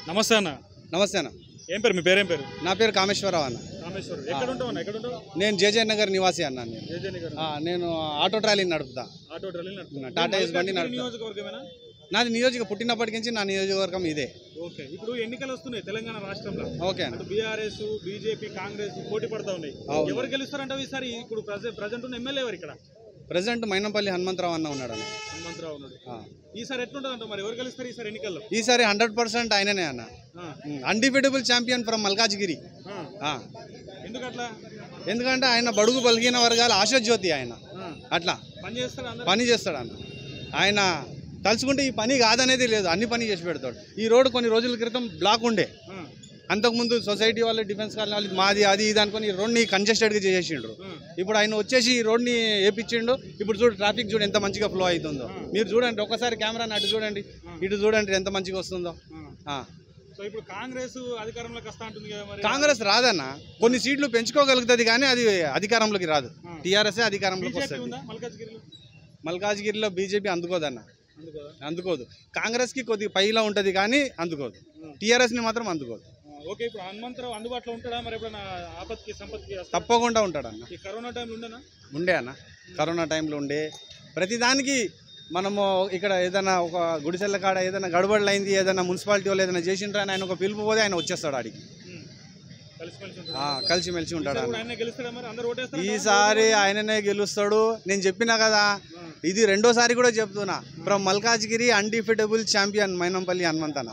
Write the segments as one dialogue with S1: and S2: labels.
S1: నమస్తే అన్న
S2: నమస్తే అన్న
S1: ఏం పేరు మీ పేరేం పేరు
S2: నా పేరు కామేశ్వరరావు అన్న
S1: రామేశ్వర్ ఎక్కడ ఉంటావు అన్న ఎక్కడ ఉంటావు
S2: నేను జేజే నగర్ నివాసి అన్న నేను
S1: జేజేని గారు
S2: ఆ, నేను ఆటో ట్రాలీ నడుపుతా
S1: ఆటో ట్రాలీ నడుపుతున్నావు.
S2: టాటా ఏస్ బండి
S1: మల్కాజ్గిరి
S2: నడుపుతా.
S1: నియోజకవర్గమేనా
S2: నాది నియోజక పుట్టినప్పటి నుంచి నా నియోజకవర్గం ఇదే
S1: ఓకే ఇప్పుడు ఎన్నికలు వస్తున్నాయి తెలంగాణ రాష్ట్రంలో
S2: ఓకే అన్న
S1: అటు బీఆర్ఎస్ బీజేపీ కాంగ్రెస్ పోటీ పడతా ఉన్నాయి
S2: అవును.
S1: ఎవరు గెలుస్తారంటే ఈసారి ఇప్పుడు ప్రజెంట్ ఉన్న ఎమ్మెల్యే ఎవరు ఇక్కడ
S2: ప్రజెంట్ మైనంపల్లి హనుమంతరావు అన్న ఉన్నాడు అన్న
S1: హనుమంతరావు ఉన్నాడు
S2: ఆ.
S1: ఈసారి ఎట్లుంటుంది మరి ఎవరు గెలుస్తారు ఈసారి ఎన్నికల్లో
S2: ఈసారి హండ్రెడ్ పర్సెంట్ ఆయననే అన్న
S1: ఆ,
S2: అన్డిఫిటబుల్ ఛాంపియన్ ఫ్రమ్ మల్కాజ్గిరి
S1: ఆ.
S2: ఆ.
S1: ఎందుకు అట్లా
S2: ఎందుకంటే ఆయన బడుగు బలిగిన వర్గాల ఆశాజ్యోతి ఆయన
S1: ఆ,
S2: అట్లా
S1: పని చేస్తారా అందరు
S2: పని చేస్తాడు అన్న ఆయన తలుచుకుంటే ఈ పని కాదనేది లేదు అన్ని పని చేసి పెడతాడు ఈ రోడ్డు కొన్ని రోజుల క్రితం బ్లాక్ ఉండే
S1: ఆ,
S2: అంతకుముందు సొసైటీ వాళ్ళు డిఫెన్స్ కాలనీ వాళ్ళు మాది అది ఇది అనుకుని ఈ రోడ్ని కంజెస్టెడ్గా చేసేసిండ్రు
S1: ఆ.
S2: ఇప్పుడు ఆయన వచ్చేసి ఈ రోడ్ని వేపించిండు ఇప్పుడు చూడు ట్రాఫిక్ చూడు ఎంత మంచిగా ఫ్లో అవుతుందో మీరు చూడండి ఒకసారి కెమెరాని అటు చూడండి ఇటు చూడండి ఎంత మంచిగా వస్తుందో
S1: ఆ.
S2: ఆ.
S1: సో ఇప్పుడు కాంగ్రెస్ అధికారంలోకి వస్తా ఉంటుంది కదా మరి
S2: కాంగ్రెస్ రాదన్న కొన్ని సీట్లు పెంచుకోగలుగుతుంది కానీ అది అధికారంలోకి రాదు టీఆర్ఎస్ అధికారంలోకి
S1: బీజేపీ
S2: వస్తుంది
S1: ఉందా మల్కాజ్గిరిలో
S2: మల్కాజ్గిరిలో బీజేపీ అందుకోదన్న
S1: అందుకోదా
S2: అందుకోదు కాంగ్రెస్కి కొద్దిగా పైలా ఉంటుంది కానీ అందుకోదు టీఆర్ఎస్ని మాత్రం అందుకోదు
S1: ఆ, ఓకే ఇప్పుడు హనుమంతరావు అందుబాటులో ఉంటాడా మరి ఎప్పుడైనా ఆపత్కి సంపత్కి వస్తా
S2: తప్పకుండా ఉంటాడన్న
S1: ఈ కరోనా టైంలో ఉండనా
S2: ఉండే అన్న కరోనా టైంలో ఉండే ప్రతిదానికి మనము ఇక్కడ ఏదైనా ఒక గుడిసెల్ల కాడ ఏదైనా గడబడులు అయింది ఏదైనా మున్సిపాలిటీ వాళ్ళు ఏదైనా చేసిండ్రా అని ఆయన ఒక పిలుపు పోతే ఆయన వచ్చేస్తాడు ఆడికి
S1: కలిసిమెలిసి ఉంటాడు
S2: ఆ, కలిసిమెలిసి ఉంటాడు
S1: ఈసారి
S2: అన్న
S1: కూడా ఆయన గెలుస్తాడా మరి అందరు ఓటేస్తారు
S2: ఈసారి ఆయననే గెలుస్తాడు నేను చెప్పినా కదా ఇది రెండోసారి కూడా చెప్తున్నా from Malkajgiri undefeatable champion Mynampally Hanumantha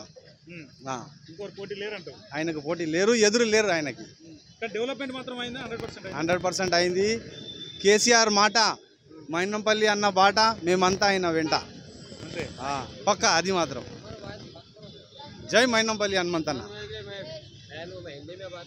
S2: ఆ,
S1: ఇంకోటి పోటీ లేరంటావు
S2: ఆయనకు పోటీ లేరు ఎదురు లేరు ఆయనకి
S1: కానీ డెవలప్మెంట్ మాత్రం అయిందా హండ్రెడ్ పర్సెంట్
S2: హండ్రెడ్ పర్సెంట్ అయింది కేసీఆర్ మాట మైనంపల్లి అన్న బాట మేమంతా ఆయన వెంట
S1: అంతే
S2: ఆ, పక్కా అది మాత్రం జై మైనంపల్లి హనుమంతన్న